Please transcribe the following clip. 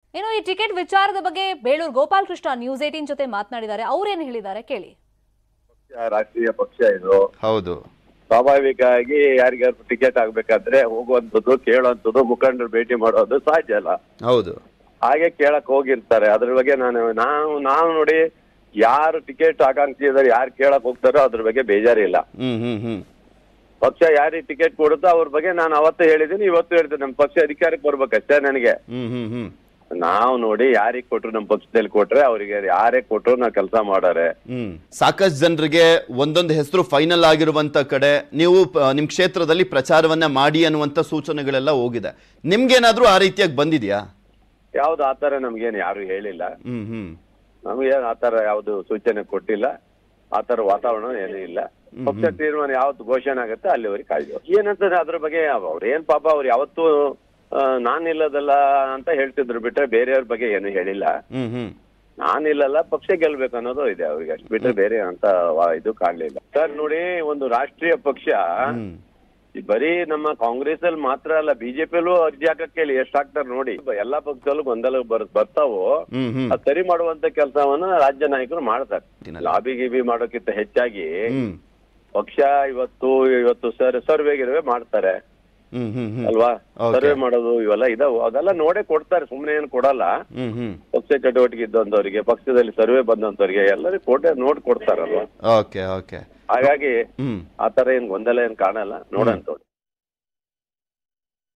ಇನ್ನು ಈ ಟಿಕೆಟ್ ವಿಚಾರದ ಬಗ್ಗೆ ಬೇಳೂರು ಗೋಪಾಲ್ ಕೃಷ್ಣ ನ್ಯೂಸ್ ಏಟೀನ್ ಜೊತೆ ಮಾತನಾಡಿದ್ದಾರೆ ಅವ್ರೇನು ಹೇಳಿದ್ದಾರೆ ಕೇಳಿ ಪಕ್ಷ ರಾಷ್ಟ್ರೀಯ ಪಕ್ಷ ಇದು ಹೌದು ಸ್ವಾಭಾವಿಕವಾಗಿ ಯಾರಿಗಾದ್ರು ಟಿಕೆಟ್ ಆಗ್ಬೇಕಾದ್ರೆ ಹೋಗುವಂಥದ್ದು ಕೇಳುವಂಥದ್ದು ಮುಖಂಡರು ಭೇಟಿ ಮಾಡೋದು ಸಹಜ ಅಲ್ಲ ಹೌದು ಹಾಗೆ ಕೇಳಕ್ ಹೋಗಿರ್ತಾರೆ ಅದ್ರ ಬಗ್ಗೆ ನಾನು ನಾವು ನಾವು ನೋಡಿ ಯಾರು ಟಿಕೆಟ್ ಆಕಾಂಕ್ಷಿ ಇದಾರೆ ಯಾರು ಕೇಳಕ್ ಹೋಗ್ತಾರೋ ಅದ್ರ ಬಗ್ಗೆ ಬೇಜಾರಿಲ್ಲ ಹ್ಮ್ ಹ್ಮ್ ಹ್ಮ್ ಪಕ್ಷ ಯಾರಿಗೆ ಟಿಕೆಟ್ ಕೊಡುತ್ತೋ ಅವ್ರ ಬಗ್ಗೆ ನಾನು ಅವತ್ತೇ ಹೇಳಿದ್ದೀನಿ ಇವತ್ತು ಹೇಳ್ತೀನಿ ನಮ್ಮ ಪಕ್ಷ ಅಧಿಕಾರಕ್ಕೆ ಬರ್ಬೇಕಷ್ಟೇ ನನಗೆ ಹ್ಮ್ ಹ್ಮ್ ಹ್ಮ್ ನಾವು ನೋಡಿ ಯಾರಿಗೆ ಕೊಟ್ರು ನಮ್ಮ ಪಕ್ಷದಲ್ಲಿ ಕೊಟ್ರೆ ಅವರಿಗೆ ಯಾರೇ ಕೊಟ್ರು ನಾವು ಕೆಲಸ ಮಾಡಾರೆ ಹ್ಮ್ ಸಾಕಷ್ಟು ಜನರಿಗೆ ಒಂದೊಂದು ಹೆಸರು ಫೈನಲ್ ಆಗಿರುವಂತ ಕಡೆ ನೀವು ಪ- ನಿಮ್ ಕ್ಷೇತ್ರದಲ್ಲಿ ಪ್ರಚಾರವನ್ನ ಮಾಡಿ ಅನ್ನುವಂತ ಸೂಚನೆಗಳೆಲ್ಲ ಹೋಗಿದೆ ನಿಮ್ಗೇನಾದ್ರೂ ಆ ರೀತಿಯಾಗಿ ಬಂದಿದ್ಯಾ ಯಾವ್ದು ಆತರ ನಮ್ಗೇನು ಯಾರು ಹೇಳಿಲ್ಲ ಹ್ಮ್ ಹ್ಮ್ ನಮ್ಗೆ ಆತರ ಯಾವ್ದು ಸೂಚನೆ ಕೊಟ್ಟಿಲ್ಲ ಆತರ ವಾತಾವರಣ ಏನೂ ಇಲ್ಲ ಪಕ್ಷ ತೀರ್ಮಾನ ಯಾವತ್ತು ಘೋಷಣೆ ಆಗುತ್ತೆ ಅಲ್ಲಿವರೆಗೆ ಕಾಯ್ದು ಏನಂತಂದ್ರೆ ಅದ್ರ ಬಗ್ಗೆ ಅವ್ರೇನ್ ಪಾಪ ಅವ್ರು ಯಾವತ್ತೂ ಆ, ನಾನಿಲ್ಲದಲ್ಲ ಅಂತ ಹೇಳ್ತಿದ್ರು ಬಿಟ್ರೆ ಬೇರೆಯವ್ರ ಬಗ್ಗೆ ಏನು ಹೇಳಿಲ್ಲ ಹ್ಮ್ ಹ್ಮ್ ನಾನಿಲ್ಲಲ್ಲ ಪಕ್ಷ ಗೆಲ್ಬೇಕು ಅನ್ನೋದು ಇದೆ ಅವ್ರಿಗೆ ಅಷ್ಟು ಬಿಟ್ರೆ ಬೇರೆ ಅಂತ ವಾ- ಇದು ಕಾಣ್ಲಿಲ್ಲ ಸರ್ ನೋಡಿ ಒಂದು ರಾಷ್ಟ್ರೀಯ ಪಕ್ಷ ಹ್ಮ್ ಈ ಬರೀ ನಮ್ಮ ಕಾಂಗ್ರೆಸ್ ಅಲ್ಲಿ ಮಾತ್ರ ಅಲ್ಲ ಬಿಜೆಪಿಯಲ್ಲೂ ಅರ್ಜಿ ಹಾಕಕ್ಕೆ ಹೇಳಿ ಎಷ್ಟು ಹಾಕ್ತಾರೆ ನೋಡಿ ಎಲ್ಲಾ ಪಕ್ಷದಲ್ಲೂ ಗೊಂದಲ ಬರ್ ಬರ್ತಾವೋ ಹ್ಮ್ ಹ್ಮ್ ಅದ್ ಸರಿ ಮಾಡುವಂತ ಕೆಲಸವನ್ನ ರಾಜ್ಯ ನಾಯಕರು ಮಾಡ್ತಾರೆ ದಿನ- ಲಾಬಿ ಗಿಬಿ ಮಾಡೋಕ್ಕಿಂತ ಹೆಚ್ಚಾಗಿ ಹ್ಮ್ ಪಕ್ಷ ಇವತ್ತು ಇವತ್ತು ಸರ್ ಸರ್ವೆ ಗಿರ್ವೆ ಮಾಡ್ತಾರೆ ಹ್ಮ್ ಹ್ಮ್ ಹ್ಮ್ ಅಲ್ವಾ Okay. ಸರ್ವೆ ಮಾಡೋದು ಇವೆಲ್ಲ ಇದಾವು ಅದೆಲ್ಲ ನೋಡೇ ಕೊಡ್ತಾರೆ ಸುಮ್ನೆ ಏನ್ ಕೊಡಲ್ಲ ಹ್ಮ್ ಹ್ಮ್ ಪಕ್ಷ ಚಟುವಟಿಕೆ ಇದ್ದಂತವ್ರಿಗೆ ಪಕ್ಷದಲ್ಲಿ ಸರ್ವೆ ಬಂದಂತವ್ರಿಗೆ ಎಲ್ಲರಿಗೂ ಕೋಟೆ ನೋಡ್ ಕೊಡ್ತಾರಲ್ವಾ ಓಕೆ ಓಕೆ ಹಾಗಾಗಿ ಹ್ಮ್ ಆತರ ಏನ್ ಗೊಂದಲ ಏನ್ ಕಾಣಲ್ಲ ನೋಡಂತವ್ರು